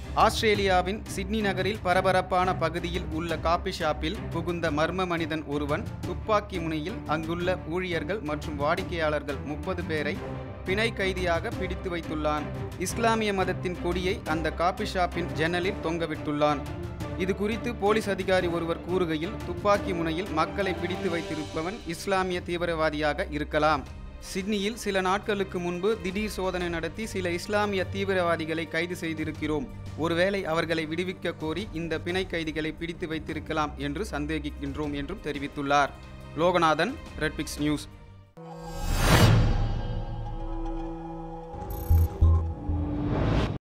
ஆஸ்திரேலியாவின் சிட்னி நகரில் பரபரப்பான பகுதியில் உள்ள காபி ஷாப்பில் புகுந்த மர்ம மனிதன் ஒருவன் துப்பாக்கி முனையில் அங்குள்ள ஊழியர்கள் மற்றும் வாடிக்கையாளர்கள் முப்பது பேரை பிணை கைதியாக பிடித்து வைத்துள்ளான் இஸ்லாமிய மதத்தின் கொடியை அந்த காபி ஷாப்பின் ஜன்னலில் தொங்கவிட்டுள்ளான் இது குறித்து போலீஸ் அதிகாரி ஒருவர் கூறுகையில் துப்பாக்கி முனையில் மக்களை பிடித்து வைத்திருப்பவன் இஸ்லாமிய தீவிரவாதியாக இருக்கலாம் சிட்னியில் சில நாட்களுக்கு முன்பு திடீர் சோதனை நடத்தி சில இஸ்லாமிய தீவிரவாதிகளை கைது செய்திருக்கிறோம் ஒருவேளை அவர்களை விடுவிக்க கோரி இந்த பிணை கைதிகளை பிடித்து வைத்திருக்கலாம் என்று சந்தேகிக்கின்றோம் என்றும் தெரிவித்துள்ளார் லோகநாதன் ரெட்பிக்ஸ் நியூஸ்